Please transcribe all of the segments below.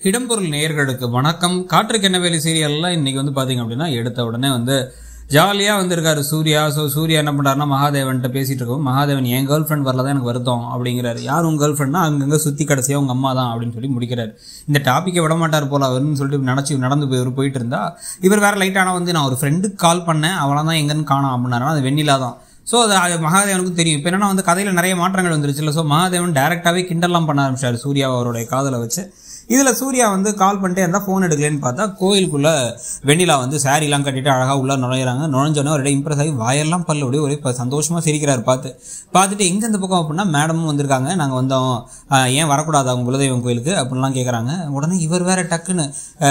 இடம்பொருள் நேயர்களுக்கு வணக்கம் காற்றுக்கு என்ன வேலை சீரியல்லாம் இன்னைக்கு வந்து பார்த்தீங்க அப்படின்னா எடுத்த உடனே வந்து ஜாலியாக வந்திருக்காரு சூர்யா ஸோ சூர்யா என்ன பண்ணுறாருன்னா மகாதேவன்கிட்ட பேசிட்டு இருக்கோம் மகாதேவன் என் கேர்ள் ஃப்ரெண்ட் வரல தான் எனக்கு வருத்தம் அப்படிங்கிறாரு யார் உங்கள் கேர்ள் ஃப்ரெண்ட்னா அங்கங்கே சுற்றி கடைசியாக உங்கள் அம்மா தான் அப்படின்னு சொல்லி முடிக்கிறாரு இந்த டாப்பிக்கை விட மாட்டார் போல அவருன்னு சொல்லிட்டு நினச்சி நடந்து போய் இவர் போயிட்டு இருந்தா இவர் வேற லைட்டான வந்து நான் ஒரு ஃப்ரெண்டுக்கு கால் பண்ணேன் அவளை தான் எங்கன்னு காணோம் அப்படின்னாரு அது வெண்ணிலா தான் ஸோ அது அது மகாதேவனுக்கும் தெரியும் இப்போ என்னன்னா வந்து கதையில் நிறைய மாற்றங்கள் வந்துருச்சுல்ல ஸோ மகாதேவன் டேரெக்டாகவே கிண்டல்லாம் பண்ண ஆரம்பிச்சார் சூர்யா அவருடைய காதலை வச்சு இதில் சூர்யா வந்து கால் பண்ணிட்டே இருந்தால் ஃபோன் எடுக்கலன்னு பார்த்தா கோயிலுக்குள்ளே வெண்ணிலா வந்து சாரீலாம் கட்டிட்டு அழகாக உள்ளே நுழையிறாங்க நுழைஞ்சோன்னே ஒரு இம்ப்ரெஸ் ஆகி வாயெல்லாம் பல்லு அப்படியே ஒரே சந்தோஷமாக சிரிக்கிறார் பார்த்து பார்த்துட்டு எங்கே இந்த பக்கம் அப்படின்னா மேடமும் வந்திருக்காங்க நாங்கள் வந்தோம் ஆஹ் ஏன் வரக்கூடாது அவங்க குலதெய்வம் கோயிலுக்கு அப்படின்லாம் கேட்குறாங்க உடனே இவர் வேற டக்குன்னு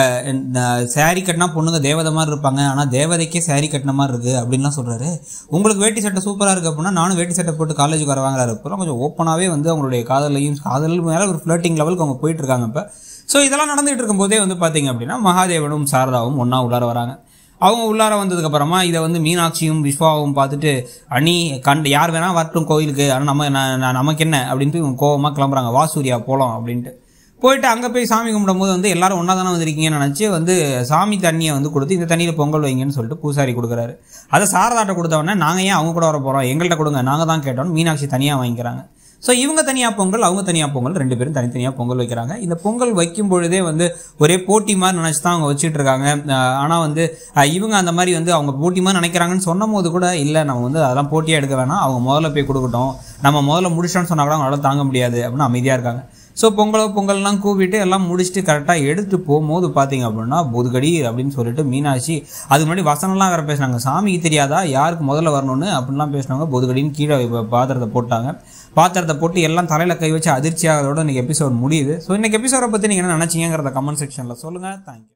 சாரீ கட்டினா பொண்ணுங்க தேவதை மாதிரி இருப்பாங்க ஆனால் தேவதைக்கே சாரீ கட்டின மாதிரி இருக்குது அப்படின்லாம் சொல்கிறாரு உங்களுக்கு வேட்டி சட்டை சூப்பராக இருக்குது அப்படின்னா நானும் வேட்டி சட்டை போட்டு காலேஜுக்கு வர வாங்குறாரு இப்போலாம் கொஞ்சம் ஓப்பனாகவே வந்து அவங்களுடைய காதலையும் காதல் மேலே ஒரு ஃப்ளர்ட்டிங் லெவலுக்கு அவங்க போயிட்டு இருக்காங்க இப்போ ஸோ இதெல்லாம் நடந்துகிட்டு இருக்கும்போதே வந்து பார்த்தீங்க அப்படின்னா மகாதேவனும் சாரதாவும் ஒன்றா உள்ளார வராங்க அவங்க உள்ளார வந்ததுக்கப்புறமா இதை வந்து மீனாட்சியும் விஸ்வாவும் பார்த்துட்டு அணி கண்டு யார் வேணால் வரட்டும் கோயிலுக்கு ஆனால் நம்ம நான் நான் நமக்கு என்ன அப்படின்ட்டு இவங்க கோவமாக கிளம்புறாங்க வா சூர்யா போகலாம் அப்படின்ட்டு போயிட்டு அங்கே போய் சாமி கும்பிடும்போது வந்து எல்லாரும் ஒன்றா தானே வந்திருக்கீங்கன்னு நினச்சி வந்து சாமி தண்ணியை வந்து கொடுத்து இந்த தண்ணியில் பொங்கல் வைங்கன்னு சொல்லிட்டு பூசாரி கொடுக்குறாரு அதை சாரதாட்ட கொடுத்தவொடனே நாங்கள் ஏன் அவங்க கூட வர போகிறோம் எங்கள்கிட்ட கொடுங்க நாங்கள் தான் கேட்டோம் மீனாட்சி தனியாக வாங்கிக்கிறாங்க ஸோ இவங்க தனியாக பொங்கல் அவங்க தனியாக பொங்கல் ரெண்டு பேரும் தனித்தனியாக பொங்கல் வைக்கிறாங்க இந்த பொங்கல் வைக்கும் பொழுதே வந்து ஒரே போட்டி மாதிரி நினச்சி தான் அவங்க வச்சுட்டு இருக்காங்க ஆனால் வந்து அஹ், இவங்க அந்த மாதிரி வந்து அவங்க போட்டி மாதிரி நினைக்கிறாங்கன்னு சொன்னும் போது கூட இல்லை நம்ம வந்து அதெல்லாம் போட்டியாக எடுக்க வேணாம் அவங்க முதல்ல போய் கொடுக்கட்டும் நம்ம முதல்ல முடிச்சோன்னு சொன்னா கூட அவங்களால தாங்க முடியாது அப்படின்னு அமைதியாக இருக்காங்க ஸோ பொங்கலோ பொங்கல்லாம் கூப்பிட்டு எல்லாம் முடிச்சுட்டு கரெக்டாக எடுத்து போகும்போது பார்த்தீங்க அப்படின்னா பொதுகடி அப்படின்னு சொல்லிட்டு மீனாட்சி அதுக்கு முன்னாடி வசனம்லாம் வேறு பேசுனாங்க சாமிக்கு தெரியாதா யாருக்கு முதல்ல வரணும்னு அப்படின்லாம் பேசினாங்க பொதுகடின்னு கீழே இப்ப பாத்திரத்தை போட்டாங்க பாத்திரத்தை போட்டு எல்லாம் தலையில் கை வச்சு அதிர்ச்சியாகிறதோட இன்னைக்கு எபிசோட் முடியுது ஸோ இன்னைக்கு எபிசோடை பற்றி நீங்கள் என்ன நினச்சிங்கிறத கமெண்ட் செக்ஷனில் சொல்லுங்கள் தேங்க்யூ